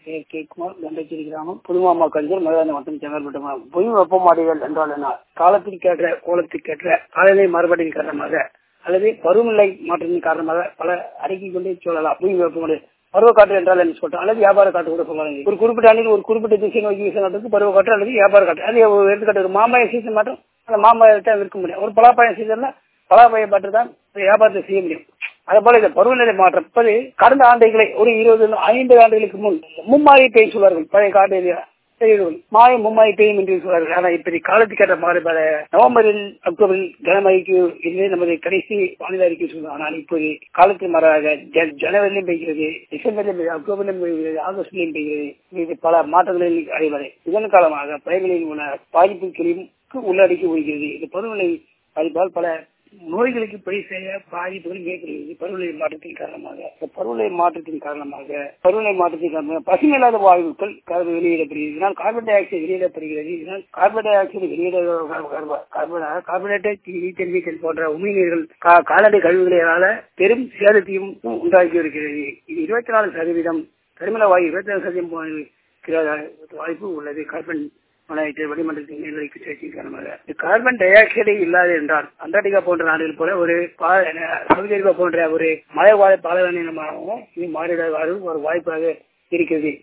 K K Kumar கண்டச்சேரி கிராமம் புதுமாமா கஞ்சூர் மதுராந்த மற்றும் செங்கல்பட்டு மாவட்டம் புவி வெப்பமாடிகள் என்றால் என்ன காலத்திற்கேற்ற கோலத்திற்கேற்ற காலநிலை மாறுபாட்டின் காரணமாக அல்லது பருவநிலை மாற்றத்தின் காரணமாக பல அடுக்கிக் கொண்டே சொல்லலாம் புவி வெப்பமாடி பருவக்காற்று என்றால் என்ன சொல்றோம் அல்லது வியாபார காற்று கூட சொல்லலாம் ஒரு குறிப்பிட்ட ஆண்டில் ஒரு குறிப்பிட்ட திசை நோக்கி வீசுறதுக்கு பருவக்காற்று அல்லது வியாபார காற்று அது ஒரு எடுத்துக்காட்டு ஒரு மாம்பழம் சீசன் மட்டும் அந்த மாம்பழத்தை விற்க முடியும் ஒரு பலாப்பழம் சீசன்ல பலாப்பழம் பற்று தான் வியாபாரத்தை செய்ய முடியும் அதே போல இந்த பருவநிலை மாற்றம் இப்போது கடந்த ஆண்டுகளை ஒரு இருபது ஐந்து ஆண்டுகளுக்கு முன் மும்மாறி பெய்யும் சொல்வார்கள் பழைய காட்டு மாலை மும்மாறி பெய்யும் என்று சொல்வார்கள் ஆனால் இப்படி காலத்துக்கேற்ற மாறுபாடு நவம்பரில் அக்டோபரில் கனமழைக்கு இதுவே நமது கடைசி வானிலை அறிக்கை சொல்லுவோம் ஆனால் இப்போது காலத்து மாறாக ஜனவரியிலும் பெய்கிறது டிசம்பர்லையும் பெய்கிறது அக்டோபரிலும் பெய்கிறது ஆகஸ்ட்லையும் பெய்கிறது இது பல மாற்றங்களில் அடைவது இதன் காலமாக பயிர்களில் உள்ள பாதிப்புகளையும் உள்ளடக்கி வருகிறது இந்த பருவநிலை பாதிப்பால் பல நோய்களுக்கு பழி செய்ய பாதிப்புகள் ஏற்படுகிறது பருவநிலை மாற்றத்தின் காரணமாக இந்த பருவநிலை மாற்றத்தின் காரணமாக பருவநிலை மாற்றத்தின் காரணமாக பசுமையில்லாத வாயுக்கள் வெளியிடப்படுகிறது இதனால் கார்பன் டை ஆக்சைடு வெளியிடப்படுகிறது இதனால் கார்பன் டை ஆக்சைடு வெளியிட கார்பனேட்டட் ஈத்தல் மீத்தல் போன்ற உமிழ்நீர்கள் கால்நடை கழிவுகளால பெரும் சேதத்தையும் உண்டாக்கி வருகிறது இது இருபத்தி நாலு சதவீதம் கரிமல வாயு இருபத்தி நாலு சதவீதம் வாய்ப்பு உள்ளது கார்பன் மலையிட்டு வளிமண்டலத்தின் நீர்வழிக்கு சேர்க்கை காரணமாக கார்பன் டை ஆக்சைடு இல்லாது என்றால் அண்டார்டிகா போன்ற நாடுகள் போல ஒரு சவுதி அரேபியா போன்ற ஒரு மலை வாழை பாலைவனமாகவும் இது மாறிட ஒரு வாய்ப்பாக இருக்கிறது